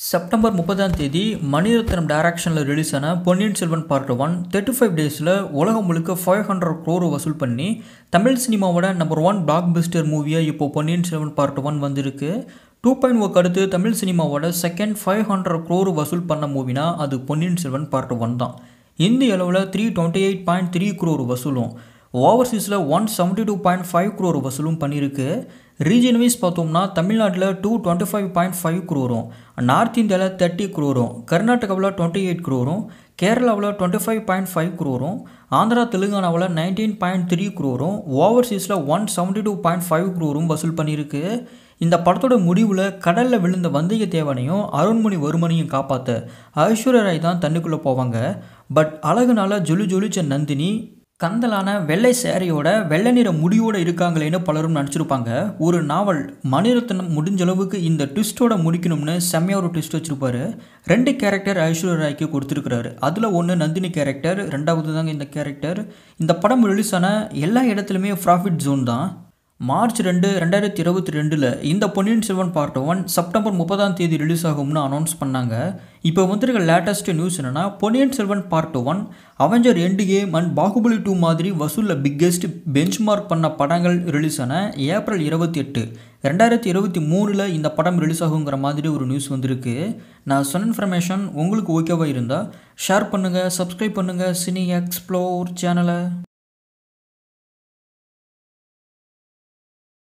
September முப்பதாம் தேதி மணிரத்னம் டைரக்ஷனில் ரிலீஸ் ஆன Ponniyin Selvan part one thirty five டேஸில் உலகம் முழுக்க ஃபைவ் ஹண்ட்ரட் க்ரோர் வசூல் பண்ணி தமிழ் சினிமாவோட நம்பர் ஒன் பிளாக் பஸ்டர் மூவியாக இப்போ பொன்னியின் செல்வன் பார்ட் ஒன் வந்திருக்கு டூ பாயிண்ட் ஒர்க் அடுத்து தமிழ் சினிமாவோட செகண்ட் ஃபைவ் ஹண்ட்ரட் க்ரோர் வசூல் பண்ண மூவினா அது பொன்னியின் செல்வன் பார்ட் ஒன் தான் இந்திய அளவில் three twenty eight point three crore வசூலும் ஓவர்சீஸில் one seventy two point five crore வசூலும் பண்ணியிருக்கு ரீஜன் வைஸ் பார்த்தோம்னா தமிழ்நாட்டில் two twenty five point five க்ரோரும் நார்த் இந்தியாவில் தேர்ட்டி க்ரோரும் கர்நாடகாவில் டுவெண்ட்டி எயிட் க்ரோரும் கேரளாவில் டுவெண்ட்டி ஃபைவ் பாயிண்ட் ஃபைவ் க்ரோரும் ஆந்திரா தெலுங்கானாவில் நைன்டீன் பாயிண்ட் த்ரீ க்ரோரும் ஓவர்சீஸில் one seventy two point five crore வசூல் பண்ணியிருக்கு இந்த படத்தோட முடிவில் கடலில் விழுந்த வந்தியத்தேவனையும் அருண்மொழி வருமனையும் காப்பாற்ற ஐஸ்வர்யா ராய் தான் தண்ணிக்குள்ளே போவாங்க பட் அழகுனால ஜொலி ஜொலிச்ச நந்தினி கந்தலான வெள்ளை சேரையோட வெள்ளை நிற முடியோடு இருக்காங்களேன்னு பலரும் நினச்சிருப்பாங்க ஒரு நாவல் மணிரத்னம் முடிஞ்ச அளவுக்கு இந்த ட்விஸ்ட்டோட முடிக்கணும்னு செம்மையாக ஒரு ட்விஸ்ட் வச்சுருப்பாரு ரெண்டு கேரக்டர் ஐஸ்வர்யா ராய்க்கு கொடுத்துருக்கிறாரு அதில் ஒன்று நந்தினி கேரக்டர் ரெண்டாவது தாங்க இந்த கேரக்டர் இந்த படம் ரிலீஸ் ஆன எல்லா இடத்துலையுமே ப்ராஃபிட் ஜோன் தான் மார்ச் ரெண்டு ரெண்டாயிரத்தி இருபத்தி ரெண்டில் இந்த Ponniyin Selvan part one September முப்பதாம் தேதி ரிலீஸ் ஆகும்னு அனௌன்ஸ் பண்ணாங்க இப்போ வந்திருக்க லேட்டஸ்ட் நியூஸ் என்னென்னா Ponniyin Selvan part one Avenger Endgame and Baahubali two மாதிரி வசூலில் பிக்கெஸ்ட் பெஞ்ச் மார்க் பண்ண படங்கள் ரிலீஸ் ஆன ஏப்ரல் இருபத்தி எட்டு ரெண்டாயிரத்தி இருபத்தி மூணில் இந்த படம் ரிலீஸ் ஆகுங்கிற மாதிரி ஒரு நியூஸ் வந்திருக்கு நான் சொன்ன இன்ஃபர்மேஷன் உங்களுக்கு ஓகேவாக இருந்தால் ஷேர் பண்ணுங்கள் சப்ஸ்கிரைப் பண்ணுங்கள் சினி எக்ஸ்ப்ளோர் சேனலை